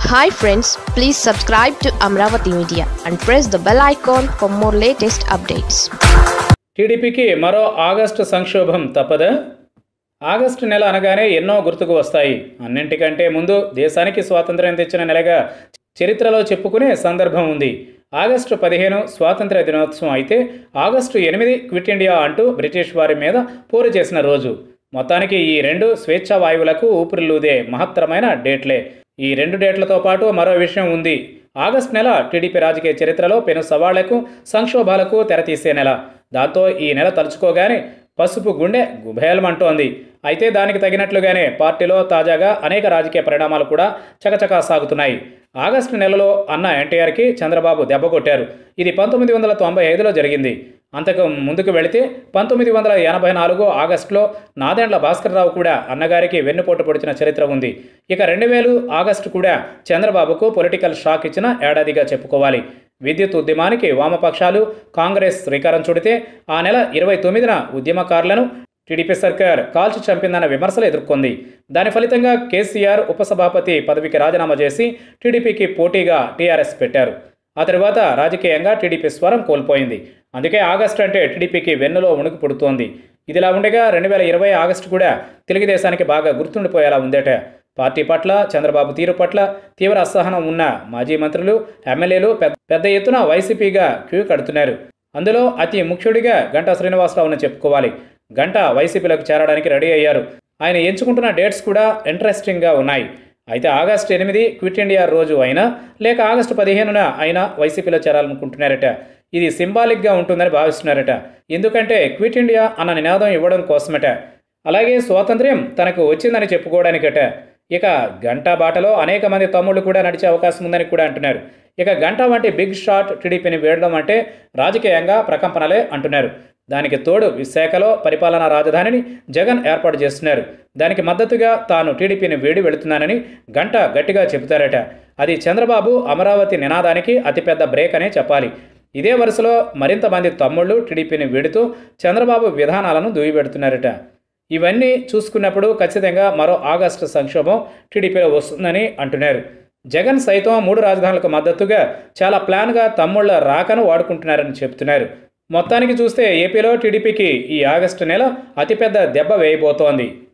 hi friends please subscribe to Amaravati media and press the bell icon for more latest updates టీడీపీకి మరో August సంక్షోభం తప్పదా August నెల అనగానే ఎన్నో గుర్తుకు వస్తాయి అన్నింటికంటే ముందు దేశానికి స్వాతంత్ర్యం తెచ్చిన నెలగా చరిత్రలో చెప్పుకునే సందర్భం ఉంది ఆగస్టు పదిహేను స్వాతంత్ర దినోత్సవం అయితే ఆగస్టు ఎనిమిది క్విట్ ఇండియా అంటూ బ్రిటిష్ వారి మీద పోరు చేసిన రోజు మొత్తానికి ఈ రెండు స్వేచ్ఛా వాయువులకు ఊపిరిలూదే మహత్తరమైన డేట్లే ఈ రెండు డేట్లతో పాటు మరో విషయం ఉంది ఆగస్టు నెల టీడీపీ రాజకీయ చరిత్రలో పెను సవాళ్లకు సంక్షోభాలకు తెరతీసే నెల దాంతో ఈ నెల తలుచుకోగానే పసుపు గుండె గుభేలమంటోంది అయితే దానికి తగినట్లుగానే పార్టీలో తాజాగా అనేక రాజకీయ పరిణామాలు కూడా చకచకా సాగుతున్నాయి ఆగస్టు నెలలో అన్న ఎన్టీఆర్కి చంద్రబాబు దెబ్బ కొట్టారు ఇది పంతొమ్మిది వందల తొంభై ఐదులో జరిగింది అంతకు ముందుకు వెళితే పంతొమ్మిది వందల ఎనభై నాలుగు ఆగస్టులో నాదెండ్ల భాస్కర్రావు కూడా అన్నగారికి వెన్నుపోటు పొడిచిన చరిత్ర ఉంది ఇక రెండు వేలు ఆగస్టు కూడా చంద్రబాబుకు పొలిటికల్ షాక్ ఇచ్చిన ఏడాదిగా చెప్పుకోవాలి విద్యుత్ ఉద్యమానికి వామపక్షాలు కాంగ్రెస్ శ్రీకారం చుడితే ఆ నెల ఇరవై తొమ్మిదిన ఉద్యమకారులను టీడీపీ సర్కార్ కాల్చి చంపిందన్న విమర్శలు ఎదుర్కొంది దాని ఫలితంగా కేసీఆర్ ఉపసభాపతి పదవికి రాజీనామా చేసి టీడీపీకి పోటీగా టీఆర్ఎస్ పెట్టారు ఆ తర్వాత రాజకీయంగా టీడీపీ స్వరం కోల్పోయింది అందుకే ఆగస్టు అంటే టీడీపీకి వెన్నులో ఉణుకు పుడుతోంది ఇదిలా ఉండగా రెండు వేల ఇరవై ఆగస్టు కూడా తెలుగుదేశానికి బాగా గుర్తుండిపోయేలా ఉందట పార్టీ పట్ల చంద్రబాబు తీరు పట్ల తీవ్ర అసహనం ఉన్న మాజీ మంత్రులు ఎమ్మెల్యేలు పెద్ద పెద్ద ఎత్తున వైసీపీగా క్యూ కడుతున్నారు అందులో అతి ముఖ్యుడిగా గంటా శ్రీనివాసరావును చెప్పుకోవాలి గంట వైసీపీలోకి చేరడానికి రెడీ అయ్యారు ఆయన ఎంచుకుంటున్న డేట్స్ కూడా ఇంట్రెస్టింగ్గా ఉన్నాయి అయితే ఆగస్టు ఎనిమిది క్విట్ ఇండియా రోజు అయినా లేక ఆగస్టు పదిహేనున అయినా వైసీపీలో చేరాలనుకుంటున్నారట ఇది సింబాలిక్గా ఉంటుందని భావిస్తున్నారట ఎందుకంటే క్విట్ ఇండియా అన్న నినాదం ఇవ్వడం కోసమట అలాగే స్వాతంత్ర్యం తనకు వచ్చిందని చెప్పుకోవడానికట ఇక గంటా బాటలో అనేక మంది తమ్ముళ్ళు కూడా నడిచే అవకాశం ఉందని కూడా అంటున్నారు ఇక గంట వంటి బిగ్ షాట్ టీడీపీని వేయడం అంటే రాజకీయంగా ప్రకంపనలే అంటున్నారు దానికి తోడు విశాఖలో పరిపాలనా రాజధానిని జగన్ ఏర్పాటు చేస్తున్నారు దానికి మద్దతుగా తాను టీడీపీని వేడి వెళుతున్నానని గంట గట్టిగా చెబుతారట అది చంద్రబాబు అమరావతి నినాదానికి అతిపెద్ద బ్రేక్ అనే చెప్పాలి ఇదే వరుసలో మరింత మంది తమ్ముళ్ళు టీడీపీని వీడుతూ చంద్రబాబు విధానాలను దుయ్యబెడుతున్నారట ఇవన్నీ చూసుకున్నప్పుడు ఖచ్చితంగా మరో ఆగస్టు సంక్షోభం టీడీపీలో వస్తుందని అంటున్నారు జగన్ సైతం మూడు రాజధానులకు మద్దతుగా చాలా ప్లాన్గా తమ్ముళ్ల రాకను వాడుకుంటున్నారని చెప్తున్నారు మొత్తానికి చూస్తే ఏపీలో టీడీపీకి ఈ ఆగస్టు నెల అతిపెద్ద దెబ్బ వేయబోతోంది